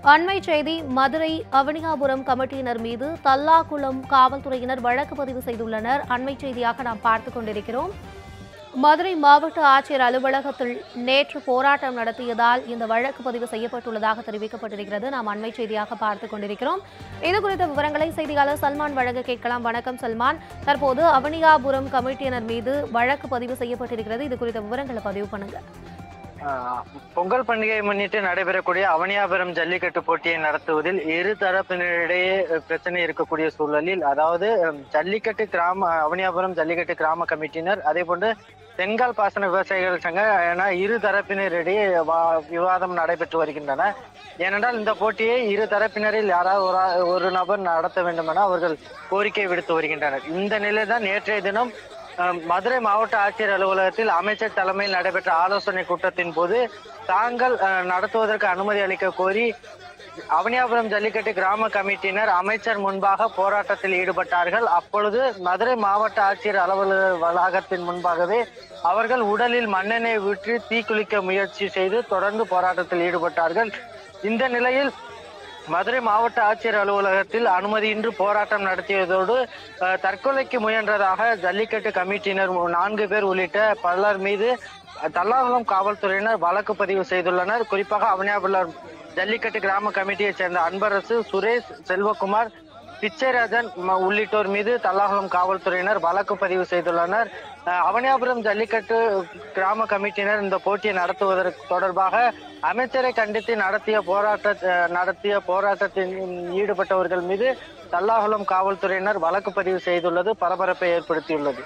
அண்மை செய்தி மதுரை அவனியாபுரம் கமிட்டியினர் மீது தல்லாகுளம் காவல்துறையினர் வழக்கு பதிவு செய்துள்ளனர் அண்மை செய்தியாக நாம் பார்த்துக் கொண்டிருக்கிறோம் மதுரை மாவட்ட ஆட்சியர் அலுவலகத்தில் நேற்று போராட்டம் நடத்தியதால் இந்த வழக்கு பதிவு செய்யப்பட்டுள்ளதாக தெரிவிக்கப்பட்டிருக்கிறது நாம் அண்மை செய்தியாக பார்த்துக் கொண்டிருக்கிறோம் இது குறித்த விவரங்களை செய்தியாளர் சல்மான் வழங்க கேட்கலாம் வணக்கம் சல்மான் தற்போது அவனியாபுரம் கமிட்டியினர் மீது வழக்கு பதிவு செய்யப்பட்டிருக்கிறது இது குறித்த விவரங்களை பதிவு பண்ணுங்க ஆஹ் பொங்கல் பண்டிகையை முன்னிட்டு நடைபெறக்கூடிய அவனியாபுரம் ஜல்லிக்கட்டு போட்டியை நடத்துவதில் இரு தரப்பினரிடையே அஹ், பிரச்சனை இருக்கக்கூடிய சூழலில் அதாவது ஹம், ஜல்லிக்கட்டு கிராம அவனியாபுரம் ஜல்லிக்கட்டு கிராம கமிட்டியினர் அதே போன்று தென்கால் பாசன விவசாயிகள் சங்க என இரு தரப்பினரிடையே வா- விவாதம் நடைபெற்று வருகின்றன ஏனென்றால் இந்த போட்டியை இரு தரப்பினரில் யாராவது ஒரு ஆ- ஒரு நபர் நடத்த வேண்டும் என அவர்கள் கோரிக்கை விடுத்து வருகின்றனர் இந்த நிலைதான் நேற்றைய தினம் அஹ், மதுரை மாவட்ட ஆட்சியர் அலுவலகத்தில் அமைச்சர் தலைமையில் நடைபெற்ற ஆலோசனை கூட்டத்தின் போது தாங்கள் அஹ், நடத்துவதற்கு அனுமதி அளிக்க கோரி அவனியாபுரம் ஜல்லிக்கட்டு கிராம கமிட்டியினர் அமைச்சர் முன்பாக போராட்டத்தில் ஈடுபட்டார்கள் அப்பொழுது மதுரை மாவட்ட ஆட்சியர் அலுவலக வளாகத்தின் முன்பாகவே அவர்கள் உடலில் மண்ணெண்ணெய் ஊற்றி தீக்குளிக்க முயற்சி செய்து தொடர்ந்து போராட்டத்தில் ஈடுபட்டார்கள் இந்த நிலையில் மதுரை மாவட்ட ஆட்சியர் அலுவலகத்தில் அனுமதியின்றி போராட்டம் நடத்தியதோடு அஹ், தற்கொலைக்கு முயன்றதாக ஜல்லிக்கட்டு கமிட்டியினர் நான்கு பேர் உள்ளிட்ட பலர் மீது தல்லாகுளம் காவல்துறையினர் வழக்கு பதிவு செய்துள்ளனர் குறிப்பாக அவனியாபுரம் ஜல்லிக்கட்டு கிராம கமிட்டியைச் சேர்ந்த அன்பரசு சுரேஷ் செல்வகுமார் பிச்சைராஜன் ம- உள்ளிட்டோர் மீது தல்லாகுளம் காவல்துறையினர் வழக்கு பதிவு செய்துள்ளனர் அஹ், அவனியாபுரம் ஜல்லிக்கட்டு கிராம கமிட்டியினர் இந்த போட்டியை நடத்துவதற்கு தொடர்பாக அமைச்சரை கண்டித்து நடத்திய போராட்ட அஹ், நடத்திய போராட்டத்தில் ஈடுபட்டவர்கள் மீது தல்லாகுளம் காவல்துறையினர் வழக்கு பதிவு செய்துள்ளது பரபரப்பை ஏற்படுத்தியுள்ளது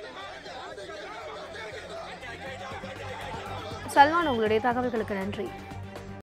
சல்மான் உங்களுடைய தகவல்களுக்கு நன்றி